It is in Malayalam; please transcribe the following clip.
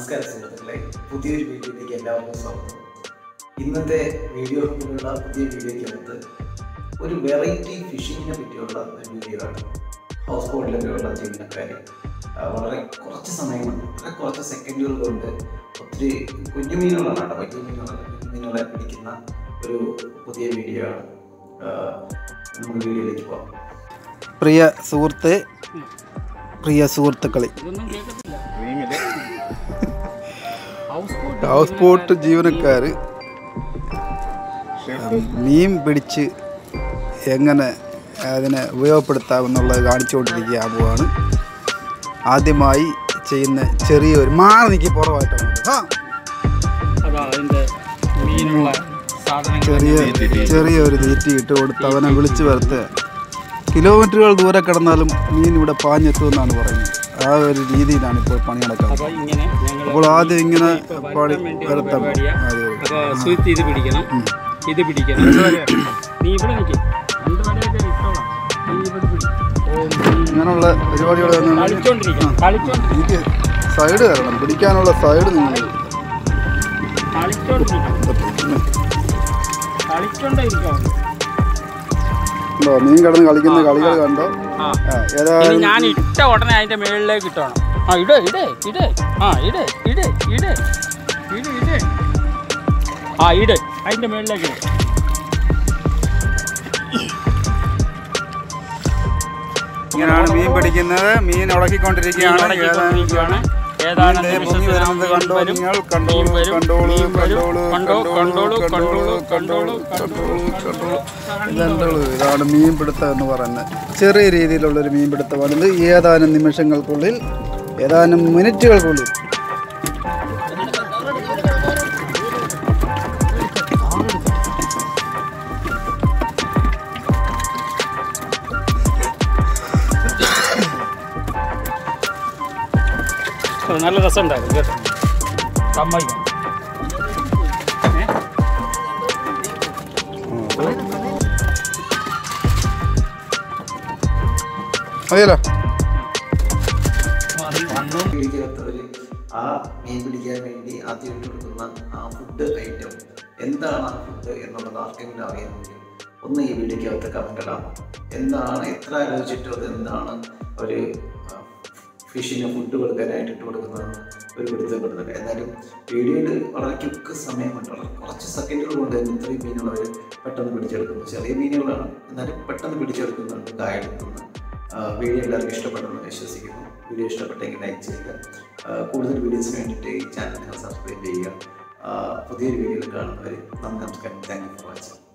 നമസ്കാരം സുഹൃത്തുക്കളെ പുതിയൊരു വീഡിയോയിലേക്ക് എല്ലാവർക്കും സ്വാഗതം ഇന്നത്തെ വീഡിയോ ഹബിലുള്ള പുതിയ വീഡിയോയ്ക്കകത്ത് ഒരു വെറൈറ്റി ഫിഷിങ്ങിനെ പറ്റിയുള്ള ഒരു വീഡിയോ ആണ് ഹൗസ് ബോട്ടിലൊക്കെയുള്ള ജീവനക്കാർ ആ, വളരെ കുറച്ച് സമയം കൊണ്ട് വളരെ കുറച്ച് സെക്കൻഡുകൾ കൊണ്ട് ഒത്തിരി കുഞ്ഞു മീനുകളാണ് കേട്ടോ വലിയ മീനുകളെ കുഞ്ഞു മീനുകളെ പിടിക്കുന്ന ഒരു പുതിയ വീഡിയോ ആണ് ആ, നമുക്ക് വീഡിയോയിലേക്ക് പോകാം പ്രിയ സുഹൃത്തെ പ്രിയ സുഹൃത്തുക്കളെ ഇതൊന്നും കേൾക്കത്തില്ല ഹൗസ് ബോട്ട് ഹൗസ് ബോട്ട് ജീവനക്കാർ മീൻ പിടിച്ച് എങ്ങനെ അതിനെ ഉപയോഗപ്പെടുത്താമെന്നുള്ളത് കാണിച്ചുകൊണ്ടിരിക്കുക പോവാണ് ആദ്യമായി ചെയ്യുന്ന ചെറിയൊരു മാറി നിൽക്കി പുറമായിട്ടാണ് ആ അതാ അതിന്റെ മീനുള്ള സാധനങ്ങൾ ചെറിയ ചെറിയൊരു തീറ്റി ഇട്ട് കൊടുത്ത് അവനെ വിളിച്ചു വരുത്തുക കിലോമീറ്ററുകൾ ദൂരെ കിടന്നാലും മീൻ ഇവിടെ പാഞ്ഞെത്തുമെന്നാണ് പറയുന്നത് ആ ഒരു രീതിയിലാണ് ഇപ്പോൾ പണി നടക്കുന്നത് അപ്പൊ ഇങ്ങനെ ഞങ്ങൾ അപ്പോൾ ആദ്യം ഇങ്ങനെ പണി വേണ്ടിയുള്ള വരുത്തണം പരിപാടിയാ അതെ അപ്പൊ സുഹൃത്ത് ഇത് പിടിക്കണം ഇത് പിടിക്കണം നീ ഇവിടെ നിൽക്കും രണ്ട് വരെയൊക്കെ ഇട്ടോളാം നീ ഇവിടെ പിടി ഓ നീ ഇങ്ങനെയുള്ള പരിപാടികളൊന്നും കളിച്ചോണ്ടിരിക്കണം കളിച്ചോണ്ടിരിക്കണം എനിക്ക് സൈഡ് തരണം പിടിക്കാനുള്ള സൈഡ് നിങ്ങൾ കളിച്ചോണ്ടിരിക്കണം കളിച്ചോണ്ടേ ഇരിക്കണം ഉണ്ടോ മീൻ കിടന്ന് കളിക്കുന്ന കളികൾ കണ്ടോ ആ ആ ഇനി ഏതായാലും ഞാൻ ഇട്ട ഉടനെ അതിന്റെ മേളിലേക്ക് ഇട്ടോണം ആ ഇട് ഇട് ഇട് ആ ഇട് ഇട് ഇട് ഇട് ഇട് ആ ഇട് അതിന്റെ മേളിലേക്ക് ഇട് ഇങ്ങനെയാണ് മീൻ പിടിക്കുന്നത് മീൻ ഉടക്കിക്കൊണ്ടിരിക്കുകയാണ് ഉടക്കിക്കൊണ്ടിരിക്കുകയാണ്. ഏതാനും മീൻ ദേ നിമിഷത്തിനകം പൊങ്ങി വരുന്നത് മീൻ കണ്ടോ വരും. നിങ്ങൾ? മീൻ കണ്ടോളൂ, വരും. കണ്ടോളൂ, മീൻ വരും. കണ്ടോളൂ, കണ്ടോ, കണ്ടോളൂ, കണ്ടോളൂ, കണ്ടോളൂ, കണ്ടോളൂ, കണ്ടോളൂ, ഇതുണ്ടോളൂ, ഇതാണ് മീൻ പിടുത്തം എന്ന് പറയുന്നത് ചെറിയ രീതിയിലുള്ളൊരു മീൻ പിടുത്തമാണ് ഇത് ഏതാനും നിമിഷങ്ങൾക്കുള്ളിൽ ഏതാനും മിനിറ്റുകൾക്കുള്ളിൽ അത് നല്ല രസമുണ്ടായിരുന്നു കേട്ടോ സമ്മതിക്കാം ഏ? മതിയല്ലോ വീടിക്കകത്തവര് ആ മീൻ പിടിക്കാൻ വേണ്ടി ആദ്യം ഇട്ട് കൊടുക്കുന്ന ആ ഫുഡ് ഐറ്റം എന്താണ് ആ ഫുഡ് എന്നുള്ളത് ആർക്കെങ്കിലും അറിയാമെങ്കിൽ ഒന്ന് ഈ വീഡിയോക്കകത്ത് കമൻ്റ് ഇടാം എന്താണ് എത്ര ആലോചിച്ചിട്ടും അത് എന്താണ് ഒരു ഫിഷിന് ഫുഡ് കൊടുക്കാനായിട്ട് ഇട്ട് കൊടുക്കുന്നതെന്ന് ഒരു പിടുത്തപ്പെടുന്നുണ്ട് എന്നാലും വീഡിയോയിൽ വളരെ ക്യുക്ക് സമയം കൊണ്ട് വളരെ കുറച്ച് സെക്കൻഡുകൾ കൊണ്ട് തന്നെ ഇത്രയും മീനുകൾ അവർ പെട്ടെന്ന് പിടിച്ചെടുക്കുന്നു ചെറിയ മീനുകളാണ് എന്നാലും പെട്ടെന്ന് പിടിച്ചെടുക്കുന്നുണ്ട് കായെടുക്കുന്നു വീഡിയോ എല്ലാവർക്കും ഇഷ്ടപ്പെട്ടെന്ന് വിശ്വസിക്കുന്നു വീഡിയോ ഇഷ്ടപ്പെട്ടെങ്കിൽ ലൈക്ക് ചെയ്യുക ആ, കൂടുതൽ വീഡിയോസിന് വേണ്ടിയിട്ട് ഈ ചാനൽ നിങ്ങൾ സബ്സ്ക്രൈബ് ചെയ്യുക ആ, പുതിയൊരു വീഡിയോയിൽ കാണുന്നവർ നമുക്ക് നമസ്കാരം താങ്ക് യു ഫോർ വാച്ചിങ്